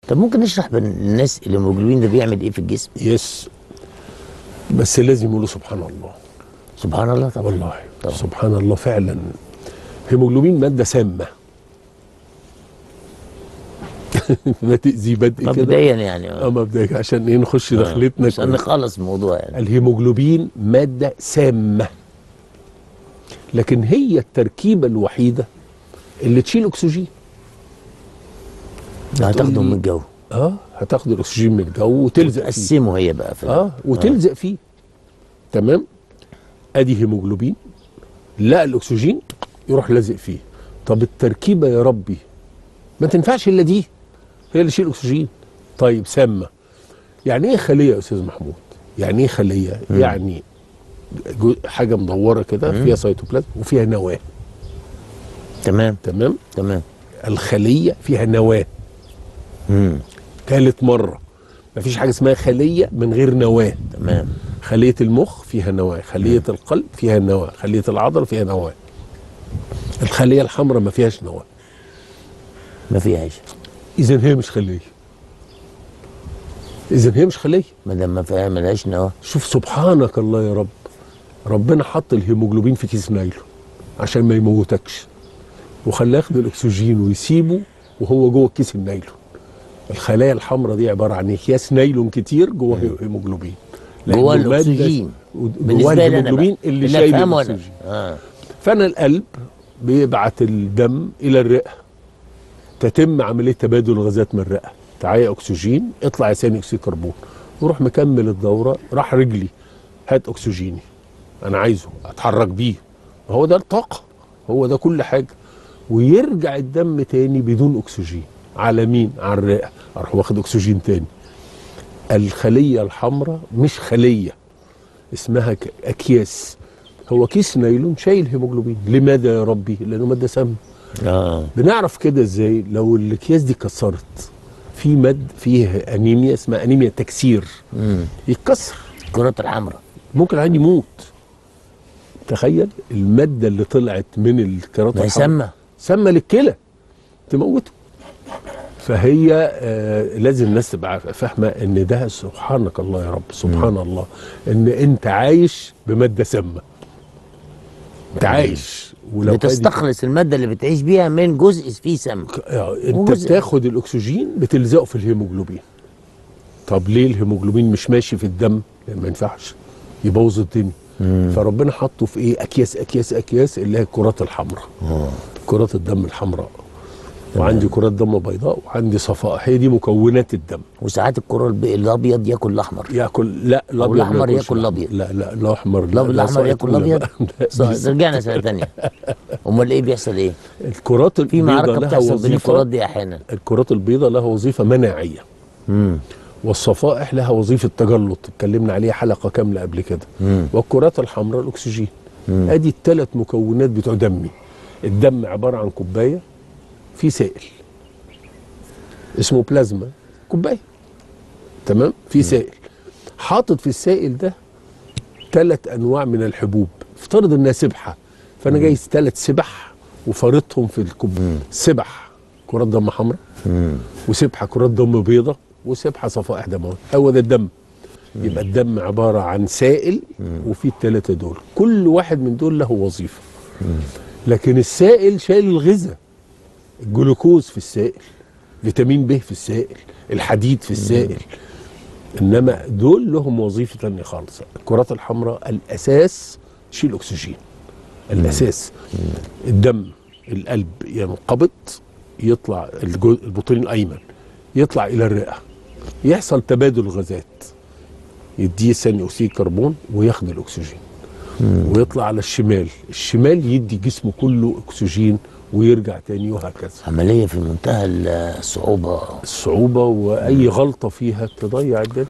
طب ممكن نشرح للناس الهيموجلوبين ده بيعمل ايه في الجسم يس بس لازم يقولوا سبحان الله سبحان الله طبعا والله طبعا. سبحان الله فعلا هيموجلوبين ماده سامه ما تاذي بدء كده مبدئيا يعني اه مبدئيا عشان ايه نخش دخلتنا عشان كويس. نخلص الموضوع يعني الهيموجلوبين ماده سامه لكن هي التركيبه الوحيده اللي تشيل اكسجين ده هتاخده تقول من لي- الجو اه هتاخد الاكسجين من الجو وتلزق فيه تقسمه هي بقى في اه وتلزق فيه تمام ادي هيموجلوبين لا الاكسجين يروح لازق فيه طب التركيبه يا ربي ما تنفعش الا دي هي اللي تشيل اكسجين طيب سامه يعني ايه خليه يا استاذ محمود يعني ايه خليه مم. يعني جو- حاجه مدوره كده مم. فيها سيتوبلازم وفيها نواه تمام تمام تمام الخليه فيها نواه امم ثالث مره مفيش حاجه اسمها خليه من غير نواه تمام خلية المخ فيها نواة خلية القلب فيها نواة خلية العضل فيها نواة الخلية الحمراء ما فيهاش نواة ما فيهاش إذا هي مش خلية إذا هي مش خلية ما دام ما فيها ملهاش نواه شوف سبحانك الله يا رب ربنا حط الهيموجلوبين في كيس نايلون عشان ما يموتكش وخلاه ياخد الأكسجين ويسيبه وهو جوه كيس النايلون الخلايا الحمراء دي عبارة عن أكياس نايلون كتير جوه هيموجلوبين جوه لأنه مادة- الاكسجين جوه بالنسبه لي انا بقى الهيموجلوبين اللي اللي شايل افهمه انا الأكسجين اه فانا القلب بيبعت الدم الى الرئه تتم عمليه تبادل الغازات من الرئه تعالى اكسجين اطلع يا ثاني اكسيد كربون وروح مكمل الدوره راح رجلي هات اكسجيني انا عايزه اتحرك بيه هو ده الطاقه هو ده كل حاجه ويرجع الدم تاني بدون اكسجين على مين على الرئه اروح واخد اكسجين تاني الخليه الحمراء مش خليه اسمها ك- اكياس هو كيس نايلون شايل هيموجلوبين لماذا يا ربي لانه ماده سامه اه بنعرف كده ازاي لو الاكياس دي كسرت في مد فيه انيميا اسمها انيميا تكسير امم يتكسر الكرات الحمراء ممكن عندي يموت تخيل الماده اللي طلعت من الكرات ما هي الحمراء سامه سامه للكلى تموته فهي آه لازم الناس تبقى عارفة- فاهمه ان ده سبحانك الله يا رب سبحان الله ان انت عايش بماده سامه انت عايش ولو كان- بتستخلص الماده اللي بتعيش بيها من جزء فيه سم آه، انت وجزء- بتاخد الاكسجين بتلزقه في الهيموجلوبين طب ليه الهيموجلوبين مش ماشي في الدم لان ما ينفعش يبوظ الدنيا فربنا حطه في ايه اكياس اكياس اكياس اللي هي الكرات الحمراء اه كرات الدم الحمراء وعندي كرات دم بيضاء وعندي صفائح هي دي مكونات الدم وساعات الكره الب- الابيض ياكل الاحمر ياكل لا الابيض ما الأحمر ياكلش ياكل الأحمر. الأبيض. لا لا الاحمر لا، لا لا، الاحمر ساقط ياكل ولا الابيض بقى. لا، صح، دي رجعنا سنه ثانيه امال ايه بيحصل ايه الكرات في البيضاء معركه لها بتحصل بين الكرات وظيفه دي احيانا الكرات البيضاء لها وظيفه مناعيه امم والصفائح لها وظيفه تجلط اتكلمنا عليها حلقه كامله قبل كده مم. والكرات الحمراء الاكسجين ادي الثلاث مكونات بتوع دمي الدم عباره عن كوبايه في سائل اسمه بلازما كوبايه تمام في سائل حاطط في السائل ده ثلاث انواع من الحبوب افترض انها سبحه فانا جايز ثلاث سبح وفارطهم في الكوب سبح كرات دم حمراء وسبحه كرات دم بيضاء وسبحه صفائح دمويه هو ده الدم يبقى الدم عباره عن سائل وفي الثلاثه دول كل واحد من دول له وظيفه لكن السائل شايل الغذاء الجلوكوز في السائل فيتامين ب في السائل الحديد في السائل انما دول لهم وظيفه ثانيه خالص الكرات الحمراء الاساس تشيل اكسجين الاساس الدم القلب ينقبض يطلع الجو- البطين الايمن يطلع الى الرئه يحصل تبادل غازات يديه ثاني اكسيد كربون وياخد الاكسجين ويطلع على الشمال الشمال يدي جسمه كله اكسجين ويرجع تاني وهكذا عمليه في منتهى الصعوبه الصعوبه واي غلطه فيها تضيع الدنيا